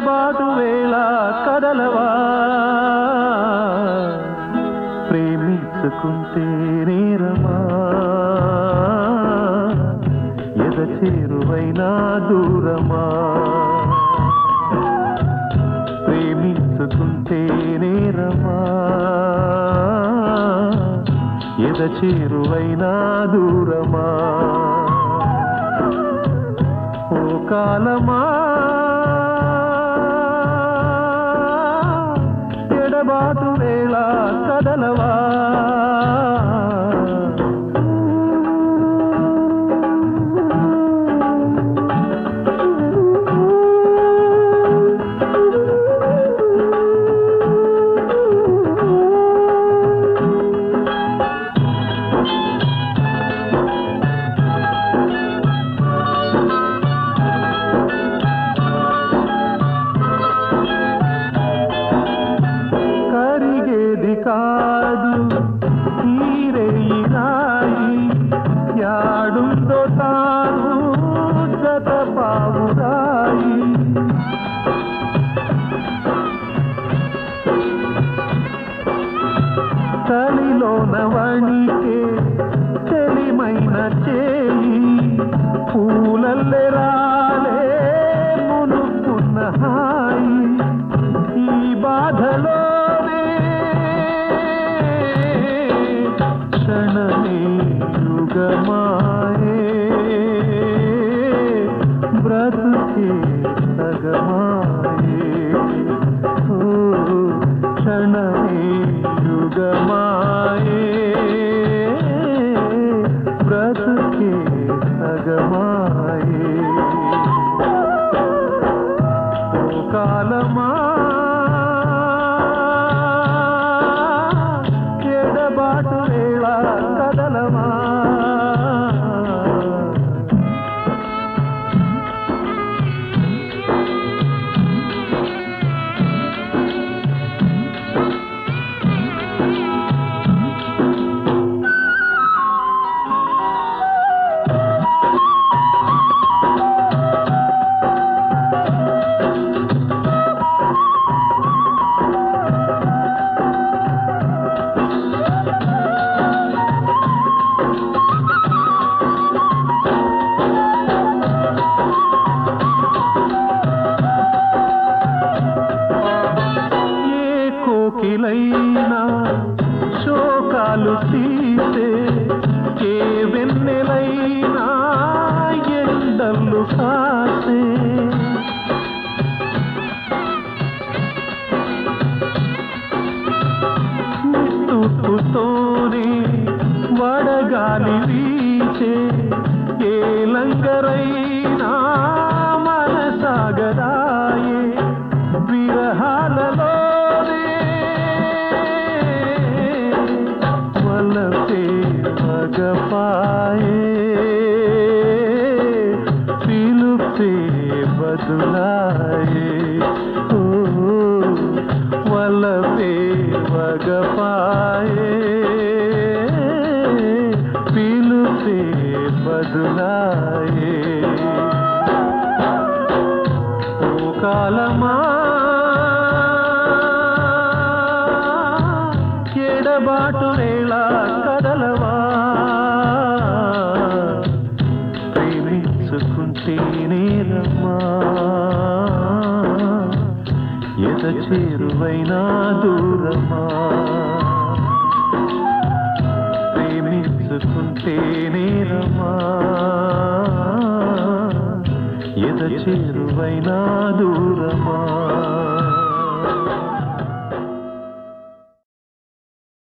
ఎడబాటు వేళ కదలవా ప్రేమించుకుంటే నేరమా ఎద చేరువైనా దూరమా ప్రేమించుకుంటే నేరమా ఎద చేరువైనా దూరమా ఓ కాలమా ఎడబాటు వేళ కదలవా కరిగేది కాదు తీరేయి రాయి యాడుందో తాను జత పావురాయి చలిలోన వణికే తెలిమైన చేయి పూలల్లె రాలే మునుకున్న హాయి ఈ బాధలోనే క్షణమే యుగమాయే బ్రతుకే సగమాయే ఓ క్షణమే యుగమాయే బ్రతుకే సగమాయే ఓ కాలమా ఎడబాటు వేళ కదలమా ఏ కోకిలైనా శోకాలు తీసే ఏ వెన్నెలైనా ఎండలు కాసే నిట్టుతోనే వడగాలి వీచే ఏ లంగరైనా మనసాగదాయే విరహాలలోనే వలపే మగపాయే పిలుపే బదులాయే ఓ వలపే మగపాయే పిలుపే బదులాయే ఓ కాలమా ఎడబాటు వేళ కదలవా ప్రేమించుకుంటే నేరమ్మా ఎద చేరువైనా దూరమా ప్రేమించుకుంటే నేరమా ఎద చేరువైనా దూరమా